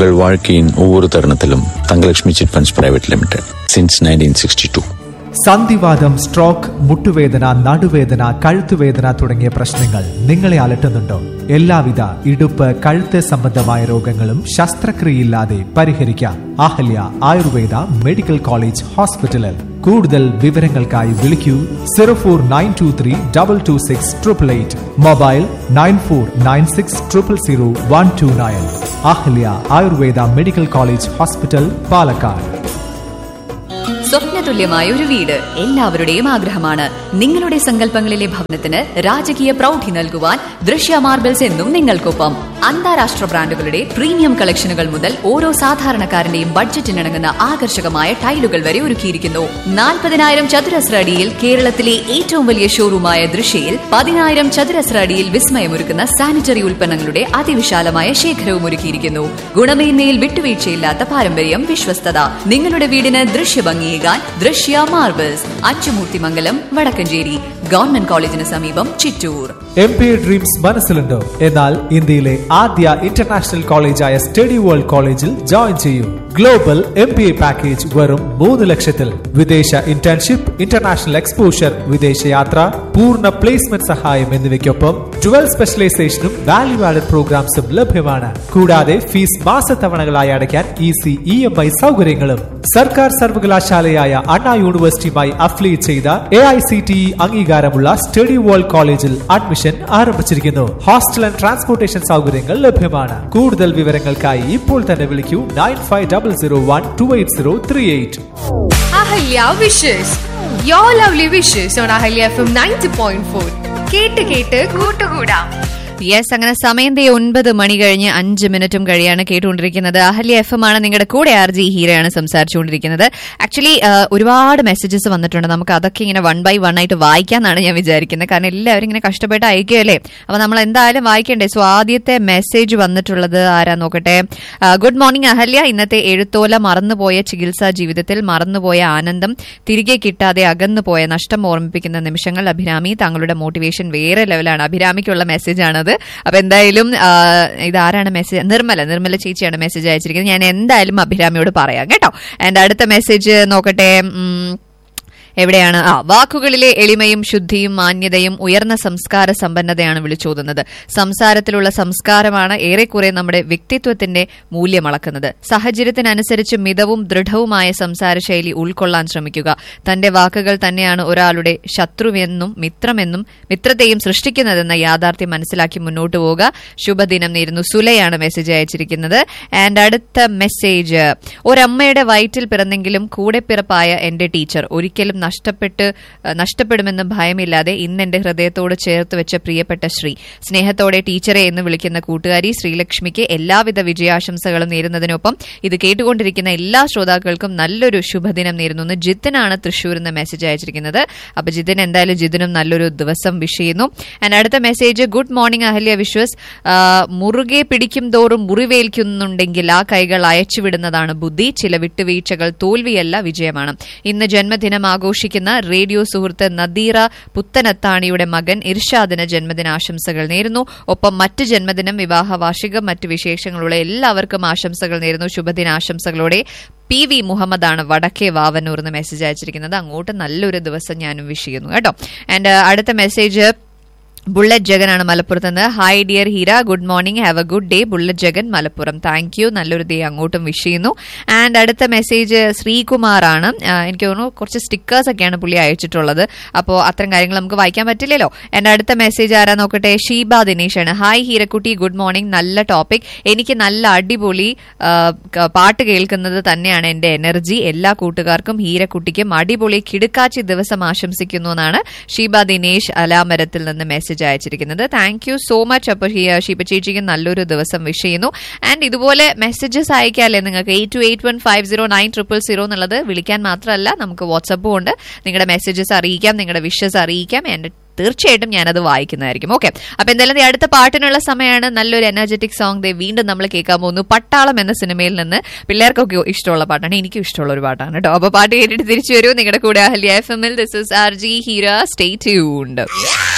உங்கள் வாழ்க்கையின் ஒவ்வொரு தருணத்திலும் Thangalakshmi chit funds private limited since nineteen sixty two സന്ധിവാദം സ്ട്രോക്ക് മുട്ടുവേദന നടുവേദന കഴുത്തുവേദന തുടങ്ങിയ പ്രശ്നങ്ങൾ നിങ്ങളെ അലട്ടുന്നുണ്ടോ എല്ലാവിധ ഇടുപ്പ് കഴുത്ത് സംബന്ധമായ രോഗങ്ങളും ശസ്ത്രക്രിയയില്ലാതെ പരിഹരിക്കാം അഹല്യ ആയുർവേദ മെഡിക്കൽ കോളേജ് ഹോസ്പിറ്റലിൽ കൂടുതൽ വിവരങ്ങൾക്കായി വിളിക്കൂ zero four nine two three double two six triple eight mobile nine four nine six triple zero one two nine Ahalya Ayurveda medical college hospital Palakkad സ്വപ്നതുല്യമായ ഒരു വീട് എല്ലാവരുടെയും ആഗ്രഹമാണ് നിങ്ങളുടെ സങ്കല്പങ്ങളിലെ ഭവനത്തിന് രാജകീയ പ്രൗഢി നൽകുവാൻ ദൃശ്യ മാർബിൾസ് എന്നും നിങ്ങൾക്കൊപ്പം അന്താരാഷ്ട്ര ബ്രാൻഡുകളുടെ പ്രീമിയം കളക്ഷനുകൾ മുതൽ ഓരോ സാധാരണക്കാരന്റെയും ബഡ്ജറ്റിനിണങ്ങുന്ന ആകർഷകമായ ടൈലുകൾ വരെ ഒരുക്കിയിരിക്കുന്നു നാൽപ്പതിനായിരം ചതുരശ്ര അടിയിൽ കേരളത്തിലെ ഏറ്റവും വലിയ ഷോറൂമായ ദൃശ്യയിൽ പതിനായിരം ചതുരശ്ര അടിയിൽ വിസ്മയമൊരുക്കുന്ന സാനിറ്ററി ഉൽപ്പന്നങ്ങളുടെ അതിവിശാലമായ ശേഖരവും ഒരുക്കിയിരിക്കുന്നു ഗുണമേന്മയിൽ വിട്ടുവീഴ്ചയില്ലാത്ത പാരമ്പര്യം വിശ്വസ്തത നിങ്ങളുടെ വീടിന് ദൃശ്യഭംഗിയേകാൻ ദൃശ്യ മാർബിൾസ് അച്ചുമൂർത്തിമംഗലം വടക്കഞ്ചേരി ഗവൺമെന്റ് കോളേജിന് സമീപം ചിറ്റൂർ എം പി ഡ്രീംസ് മനസ്സിലുണ്ടോ എന്നാൽ ഇന്ത്യയിലെ ആദ്യ ഇന്റർനാഷണൽ കോളേജായ സ്റ്റഡി വേൾഡ് കോളേജിൽ ജോയിൻ ചെയ്യൂ global M B A package വെറും മൂന്ന് ലക്ഷത്തിൽ വിദേശ ഇന്റേൺഷിപ്പ് ഇന്റർനാഷണൽ എക്സ്പോഷർ വിദേശയാത്ര പൂർണ്ണ പ്ലേസ്മെന്റ് സഹായം എന്നിവയ്ക്കൊപ്പം ട്വൽവ് സ്പെഷ്യലൈസേഷനും വാല്യൂ ആഡഡ് പ്രോഗ്രാംസും ലഭ്യമാണ് കൂടാതെ ഫീസ് മാസത്തവണകളായി അടയ്ക്കാൻ ഈസി ഇ എം ഐ സൗകര്യങ്ങളും സർക്കാർ സർവകലാശാലയായ അണ്ണാ യൂണിവേഴ്സിറ്റിയുമായി അഫിലിയേറ്റ് ചെയ്ത A I C T E അംഗീകാരമുള്ള സ്റ്റഡി വേൾഡ് കോളേജിൽ അഡ്മിഷൻ ആരംഭിച്ചിരിക്കുന്നു ഹോസ്റ്റൽ ആൻഡ് ട്രാൻസ്പോർട്ടേഷൻ സൗകര്യങ്ങൾ ലഭ്യമാണ് കൂടുതൽ വിവരങ്ങൾക്കായി ഇപ്പോൾ തന്നെ വിളിക്കൂ nine five double zero one two eight zero three eight Ahalya wishes you lovely wishes on Ahalya F M ninety point four കേട്ട് കേട്ട് കൂട്ടുകൂടാം യെസ് അങ്ങനെ സമയം ദേ ഒൻപത് മണി കഴിഞ്ഞ് അഞ്ച് മിനിറ്റും കഴിയാണ് കേട്ടുകൊണ്ടിരിക്കുന്നത് അഹല്യ എഫ് എം ആണ് നിങ്ങളുടെ കൂടെ ആർ ജി ഹീരയാണ് സംസാരിച്ചുകൊണ്ടിരിക്കുന്നത് ആക്ച്വലി ഒരുപാട് മെസ്സേജസ് വന്നിട്ടുണ്ട് നമുക്ക് അതൊക്കെ ഇങ്ങനെ വൺ ബൈ വൺ ആയിട്ട് വായിക്കാന്നാണ് ഞാൻ വിചാരിക്കുന്നത് കാരണം എല്ലാവരും ഇങ്ങനെ കഷ്ടപ്പെട്ട് അയക്കുകയല്ലേ അപ്പൊ നമ്മൾ എന്തായാലും വായിക്കണ്ടേ സോ ആദ്യത്തെ മെസ്സേജ് വന്നിട്ടുള്ളത് ആരാ നോക്കട്ടെ ഗുഡ് മോർണിംഗ് അഹല്യ ഇന്നത്തെ എഴുത്തോല മറന്നുപോയ ചികിത്സാ ജീവിതത്തിൽ മറന്നുപോയ ആനന്ദം തിരികെ കിട്ടാതെ അകന്നു പോയ നഷ്ടം ഓർമ്മിപ്പിക്കുന്ന നിമിഷങ്ങൾ അഭിരാമി താങ്കളുടെ മോട്ടിവേഷൻ വേറെ ലെവലാണ് അഭിരാമിക്കുള്ള മെസ്സേജ് ആണത് അപ്പൊ എന്തായാലും ആ, ഇതാരാണ് മെസ്സേജ് നിർമ്മല നിർമ്മല ചേച്ചിയാണ് മെസ്സേജ് അയച്ചിരിക്കുന്നത് ഞാൻ എന്തായാലും അഭിരാമിയോട് പറയാം കേട്ടോ എന്റെ അടുത്ത മെസ്സേജ് നോക്കട്ടെ ഉം, എവിടെയാണ് ആ വാക്കുകളിലെ എളിമയും ശുദ്ധിയും മാന്യതയും ഉയർന്ന സംസ്കാര സമ്പന്നതയാണ് വിളിച്ചോതുന്നത് സംസാരത്തിലുള്ള സംസ്കാരമാണ് ഏറെക്കുറെ നമ്മുടെ വ്യക്തിത്വത്തിന്റെ മൂല്യം അളക്കുന്നത് സാഹചര്യത്തിനനുസരിച്ച് മിതവും ദൃഢവുമായ സംസാര ശൈലി ഉൾക്കൊള്ളാൻ ശ്രമിക്കുക തന്റെ വാക്കുകൾ തന്നെയാണ് ഒരാളുടെ ശത്രുവെന്നും മിത്രമെന്നും മിത്രത്തെയും സൃഷ്ടിക്കുന്നതെന്ന യാഥാർത്ഥ്യം മനസ്സിലാക്കി മുന്നോട്ട് പോവുക ശുഭദിനം നേരുന്നു സുലയാണ് മെസ്സേജ് അയച്ചിരിക്കുന്നത് ആൻഡ് അടുത്ത മെസ്സേജ് ഒരമ്മയുടെ വയറ്റിൽ പിറന്നെങ്കിലും കൂടെ പിറപ്പായ എന്റെ ടീച്ചർ ഒരിക്കലും നഷ്ടപ്പെട്ട് ഏഹ്, നഷ്ടപ്പെടുമെന്ന് ഭയമില്ലാതെ ഇന്ന് എന്റെ ഹൃദയത്തോട് ചേർത്ത് വെച്ച പ്രിയപ്പെട്ട ശ്രീ സ്നേഹത്തോടെ ടീച്ചറെ എന്ന് വിളിക്കുന്ന കൂട്ടുകാരി ശ്രീലക്ഷ്മിക്ക് എല്ലാവിധ വിജയാശംസകളും നേരുന്നതിനൊപ്പം ഇത് കേട്ടുകൊണ്ടിരിക്കുന്ന എല്ലാ ശ്രോതാക്കൾക്കും നല്ലൊരു ശുഭദിനം നേരുന്നു എന്ന് ജിത്തിനാണ് തൃശ്ശൂർ എന്ന് മെസ്സേജ് അയച്ചിരിക്കുന്നത് അപ്പൊ ജിതിൻ എന്തായാലും ജിതിനും നല്ലൊരു ദിവസം വിഷ് ചെയ്യുന്നു ആൻഡ് അടുത്ത message good morning Ahalya wishes ആ, മുറുകെ പിടിക്കും തോറും മുറിവേൽക്കുന്നുണ്ടെങ്കിൽ ആ കൈകൾ അയച്ചുവിടുന്നതാണ് ബുദ്ധി ചില വിട്ടുവീഴ്ചകൾ തോൽവിയല്ല വിജയമാണ് ഇന്ന് ജന്മദിനം ആഘോഷിക്കുന്ന റേഡിയോ സുഹൃത്ത് നദീറ പുത്തനത്താണിയുടെ മകൻ ഇർഷാദിന് ജന്മദിനാശംസകൾ നേരുന്നു ഒപ്പം മറ്റ് ജന്മദിനം വിവാഹ വാർഷികം മറ്റ് വിശേഷങ്ങളുള്ള എല്ലാവർക്കും ആശംസകൾ നേരുന്നു ശുഭദിനാശംസകളോടെ പി വി മുഹമ്മദാണ് വടക്കേ വാവന്നൂർ എന്ന് മെസ്സേജ് അയച്ചിരിക്കുന്നത് അങ്ങോട്ട് നല്ലൊരു ദിവസം ഞാനും വിഷ് ചെയ്യുന്നു കേട്ടോ ആൻഡ് അടുത്ത മെസ്സേജ് ബുള്ളറ്റ് ജഗനാണ് മലപ്പുറത്ത് നിന്ന് hi dear Heera good morning have a good day bullet Jagan Malappuram thank you നല്ലൊരു ഡേ അങ്ങോട്ടും വിഷ് ചെയ്യുന്നു ആൻഡ് അടുത്ത മെസ്സേജ് ശ്രീകുമാറാണ് ആ, എനിക്ക് തോന്നുന്നു കുറച്ച് സ്റ്റിക്കേഴ്സ് ഒക്കെയാണ് പുള്ളി അയച്ചിട്ടുള്ളത് അപ്പോൾ അത്തരം കാര്യങ്ങൾ നമുക്ക് വായിക്കാൻ പറ്റില്ലല്ലോ എൻ്റെ അടുത്ത മെസ്സേജ് ആരാ നോക്കട്ടെ ഷീബ ദിനേശാണ് ഹായ് ഹീരക്കുട്ടി ഗുഡ് മോർണിംഗ് നല്ല ടോപ്പിക് എനിക്ക് നല്ല അടിപൊളി ആ, ക- പാട്ട് കേൾക്കുന്നത് തന്നെയാണ് എൻ്റെ എനർജി എല്ലാ കൂട്ടുകാർക്കും ഹീരക്കുട്ടിക്കും അടിപൊളി കിടുക്കാച്ചി ദിവസം ആശംസിക്കുന്നു എന്നാണ് ഷീബ ദിനേശ് അലാമരത്തിൽ നിന്ന് മെസ്സേജ് അയച്ചിരിക്കുന്നത് താങ്ക് യു സോ മച്ച് അപ്പോൾ ഷീബ ചേച്ചിക്ക് നല്ലൊരു ദിവസം വിഷ് ചെയ്യുന്നു ആൻഡ് ഇതുപോലെ മെസ്സേജസ് അയക്കാല്ലേ നിങ്ങൾക്ക് eight two eight one five zero nine triple zero എന്നുള്ളത് വിളിക്കാൻ മാത്രമല്ല നമുക്ക് വാട്സപ്പും ഉണ്ട് നിങ്ങളുടെ മെസ്സേജസ് അറിയിക്കാം നിങ്ങളുടെ വിഷസ് അറിയിക്കാം എൻ്റെ തീർച്ചയായിട്ടും ഞാനത് വായിക്കുന്നതായിരിക്കും ഓക്കെ അപ്പൊ എന്തായാലും ദേ അടുത്ത പാട്ടിനുള്ള സമയമാണ് നല്ലൊരു എനർജറ്റിക് സോങ് ദേ വീണ്ടും നമ്മൾ കേൾക്കാൻ പോകുന്നു പട്ടാളം എന്ന സിനിമയിൽ നിന്ന് പിള്ളേർക്കൊക്കെ ഇഷ്ടമുള്ള പാട്ടാണ് എനിക്കും ഇഷ്ടമുള്ള ഒരു പാട്ടാണ് കേട്ടോ അപ്പൊ പാട്ട് കേട്ടിട്ട് തിരിച്ചു വരൂ നിങ്ങളുടെ കൂടെ അഹല്യ എഫ് എമ്മിൽ this is R G Heera stay tuned